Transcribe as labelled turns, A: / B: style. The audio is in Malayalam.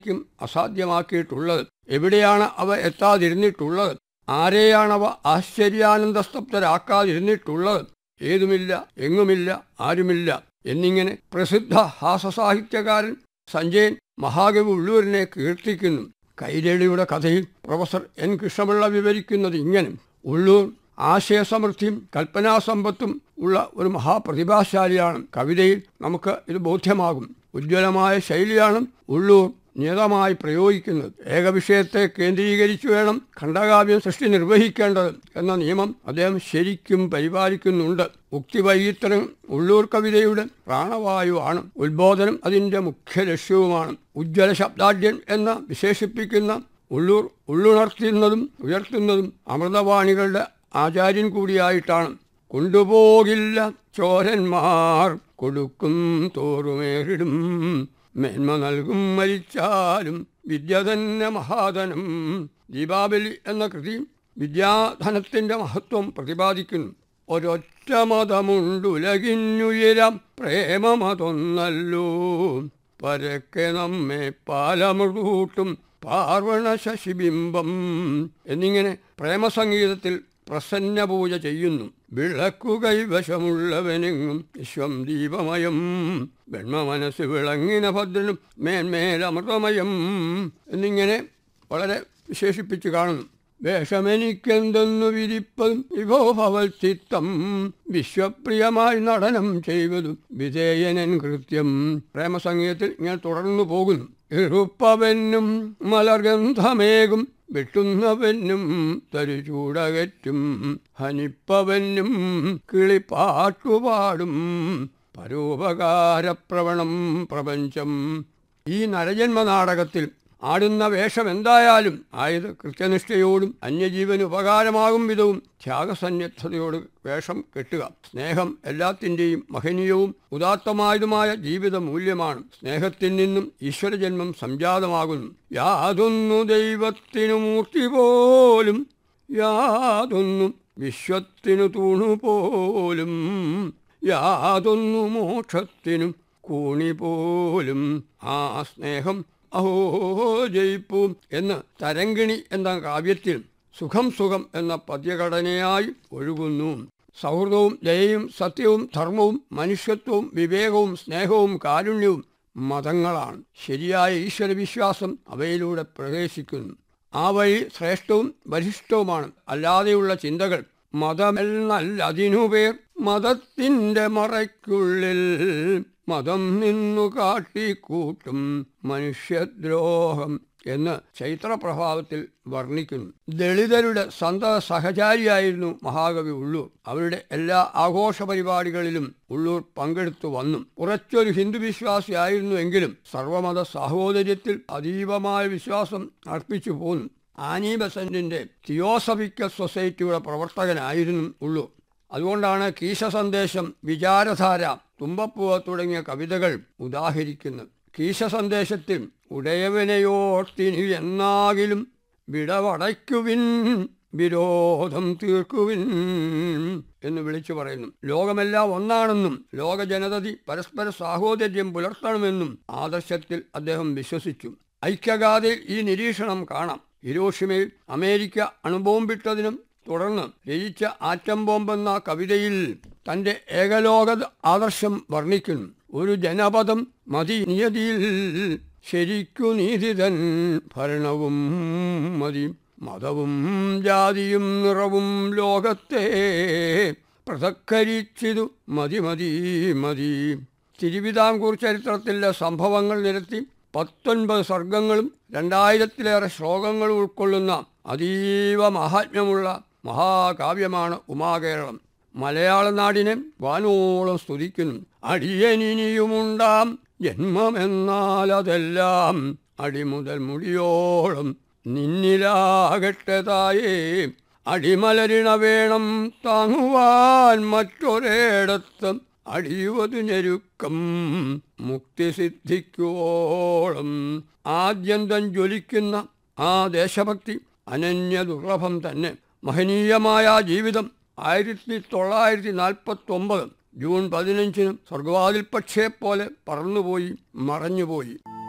A: ക്കും അസാധ്യമാക്കിയിട്ടുള്ളത് എവിടെയാണ് അവ എത്താതിരുന്നിട്ടുള്ളത് ആരെയാണവ ആശ്ചര്യാനന്ദസ്തബ്ധരാക്കാതിരുന്നിട്ടുള്ളത് ഏതുമില്ല എങ്ങുമില്ല ആരുമില്ല എന്നിങ്ങനെ പ്രസിദ്ധ ഹാസസാഹിത്യകാരൻ സഞ്ജയൻ മഹാകവി ഉള്ളൂരിനെ കീർത്തിക്കുന്നു കൈരളിയുടെ കഥയിൽ പ്രൊഫസർ എൻ കൃഷ്ണപിള്ള വിവരിക്കുന്നത് ഇങ്ങനെ ഉള്ളൂർ ആശയസമൃദ്ധിയും കൽപ്പനാസമ്പത്തും ഉള്ള ഒരു മഹാപ്രതിഭാശാലിയാണ് കവിതയിൽ നമുക്ക് ഇത് ബോധ്യമാകും ഉജ്ജ്വലമായ ശൈലിയാണ് ഉള്ളൂർ നിയതമായി പ്രയോഗിക്കുന്നത് ഏകവിഷയത്തെ കേന്ദ്രീകരിച്ചു വേണം ഖണ്ഡകാവ്യം സൃഷ്ടി നിർവഹിക്കേണ്ടത് എന്ന നിയമം അദ്ദേഹം ശരിക്കും പരിപാലിക്കുന്നുണ്ട് ഉക്തിവൈകിത്തരം ഉള്ളൂർ കവിതയുടെ പ്രാണവായുവാണ് ഉത്ബോധനം അതിൻ്റെ മുഖ്യ ലക്ഷ്യവുമാണ് ഉജ്ജ്വല ശബ്ദാഢ്യൻ എന്ന് വിശേഷിപ്പിക്കുന്ന ഉള്ളൂർ ഉള്ളുണർത്തുന്നതും ഉയർത്തുന്നതും അമൃതവാണികളുടെ ആചാര്യൻ കൂടിയായിട്ടാണ് കൊണ്ടുപോകില്ല ചോരന്മാർ കൊടുക്കും തോറുമേറിടും മേന്മ നൽകും മരിച്ചാലും വിദ്യ തന്നെ മഹാധനം ദീപാവലി എന്ന കൃതി വിദ്യാധനത്തിൻ്റെ മഹത്വം പ്രതിപാദിക്കുന്നു ഒരൊറ്റ മതമുണ്ടുലകിന്നുയരം പ്രേമമതൊന്നല്ലോ പരക്കെ നമ്മെ പാലമൃതൂട്ടും പാർവണ ശശിബിംബം എന്നിങ്ങനെ പ്രേമസംഗീതത്തിൽ പ്രസന്ന പൂജ ചെയ്യുന്നു വിളക്കു കൈവശമുള്ളവനെങ്ങും വിശ്വം ദീപമയം വെണ്മ മനസ്സ് വിളങ്ങിന ഭദ്രനും മേന്മേലമൃതമയം എന്നിങ്ങനെ വളരെ വിശേഷിപ്പിച്ച് കാണുന്നു വേഷമെനിക്കെന്തെന്നു വിരിപ്പതും വിഭോ ഭവൽ ചിത്തം വിശ്വപ്രിയമായി നടനം ചെയ്വതും വിധേയനൻ കൃത്യം പ്രേമസംഗീതത്തിൽ ഇങ്ങനെ തുടർന്നു പോകുന്നു ഇറുപ്പവനും മലർഗന്ധമേകും വെട്ടുന്നവനും തരുചൂടകറ്റും ഹനിപ്പവനും കിളിപ്പാട്ടുപാടും പരോപകാരപ്രവണം പ്രപഞ്ചം ഈ നരജന്മ നാടകത്തിൽ ആടുന്ന വേഷം എന്തായാലും ആയത് കൃത്യനിഷ്ഠയോടും അന്യജീവന് ഉപകാരമാകും വിധവും ത്യാഗസന്നദ്ധതയോട് വേഷം കെട്ടുക സ്നേഹം എല്ലാത്തിൻ്റെയും മഹനീയവും ഉദാത്തമായതുമായ ജീവിത മൂല്യമാണ് സ്നേഹത്തിൽ നിന്നും ഈശ്വരജന്മം സംജാതമാകുന്നു യാതൊന്നു ദൈവത്തിനു മൂർത്തി പോലും യാതൊന്നും വിശ്വത്തിനു തൂണുപോലും യാതൊന്നു മോക്ഷത്തിനും കൂണി പോലും ആ സ്നേഹം അഹോ ജയിപ്പൂ എന്ന് തരങ്കിണി എന്ന കാവ്യത്തിൽ സുഖം സുഖം എന്ന പദ്യഘടനയായി ഒഴുകുന്നു സൗഹൃദവും ദയയും സത്യവും ധർമ്മവും മനുഷ്യത്വവും വിവേകവും സ്നേഹവും കാരുണ്യവും മതങ്ങളാണ് ശരിയായ ഈശ്വരവിശ്വാസം അവയിലൂടെ പ്രവേശിക്കുന്നു ആ വഴി ശ്രേഷ്ഠവും വരിഷ്ഠവുമാണ് അല്ലാതെയുള്ള ചിന്തകൾ മതമെന്നല്ല അതിനുപേർ മതത്തിൻ്റെ മറയ്ക്കുള്ളിൽ മതം നിന്നു കാട്ടിക്കൂട്ടും മനുഷ്യദ്രോഹം എന്ന് ചൈത്രപ്രഭാവത്തിൽ വർണ്ണിക്കുന്നു ദളിതരുടെ സന്തത സഹചാരിയായിരുന്നു മഹാകവി ഉള്ളൂർ അവരുടെ എല്ലാ ആഘോഷ പരിപാടികളിലും ഉള്ളൂർ പങ്കെടുത്തു വന്നു ഉറച്ചൊരു ഹിന്ദു വിശ്വാസിയായിരുന്നുവെങ്കിലും സർവമത സാഹോദര്യത്തിൽ അതീവമായ വിശ്വാസം അർപ്പിച്ചു പോന്നു ആനി ബസന്റിന്റെ തിയോസഫിക്കൽ സൊസൈറ്റിയുടെ പ്രവർത്തകനായിരുന്നു ഉള്ളൂർ അതുകൊണ്ടാണ് കീശ സന്ദേശം വിചാരധാര തുമ്പപ്പൂവ തുടങ്ങിയ കവിതകൾ ഉദാഹരിക്കുന്നത് കീശ സന്ദേശത്തിൽ ഉടയവനെയോർത്തിനി എന്നാകിലും വിടവടയ്ക്കുവിൻ വിരോധം തീർക്കുവിൻ എന്ന് വിളിച്ചു പറയുന്നു ലോകമെല്ലാം ഒന്നാണെന്നും ലോക ജനതതി പരസ്പര സാഹോദര്യം പുലർത്തണമെന്നും ആദർശത്തിൽ അദ്ദേഹം വിശ്വസിച്ചു ഐക്യഗാഥയിൽ ഈ നിരീക്ഷണം കാണാം ഹിരോഷിമയിൽ അമേരിക്ക അണുബോംബിട്ടതിനും തുടർന്ന് രചിച്ച ആറ്റം ബോംബെന്ന കവിതയിൽ തൻ്റെ ഏകലോക ആദർശം വർണ്ണിക്കുന്നു ഒരു ജനപദം മതി നിയതിയിൽ ശരിക്കു നീതിതൻ ഭരണവും മതി മതവും ജാതിയും നിറവും ലോകത്തെ പൃഥക്കരിച്ചിതു മതി മതി മതി തിരുവിതാംകൂർ ചരിത്രത്തിലെ സംഭവങ്ങൾ നിരത്തി പത്തൊൻപത് സർഗങ്ങളും രണ്ടായിരത്തിലേറെ ശ്ലോകങ്ങളും ഉൾക്കൊള്ളുന്ന അതീവ മഹാത്മ്യമുള്ള മഹാകാവ്യമാണ് ഉമാകേരളം മലയാള നാടിനെ വാനോളം സ്തുതിക്കുന്നു അടിയനിനിയുമുണ്ടാം ജന്മമെന്നാൽ അതെല്ലാം അടിമുതൽ മുടിയോളം നിന്നിലാകട്ടെ തായേ അടിമലരിണ വേണം താങ്ങുവാൻ മറ്റൊരിടത്തും അടിയുവതു ഞെരുക്കം മുക്തി സിദ്ധിക്കുവോളം ആദ്യന്തം ജ്വലിക്കുന്ന ആ ദേശഭക്തി അനന്യ ദുർലഭം തന്നെ മഹനീയമായ ആ ജീവിതം ആയിരത്തി തൊള്ളായിരത്തി നാൽപ്പത്തി ഒമ്പത് ജൂൺ പതിനഞ്ചിന് സ്വർഗവാതിൽ പക്ഷിയെപ്പോലെ പറന്നുപോയി മറഞ്ഞുപോയി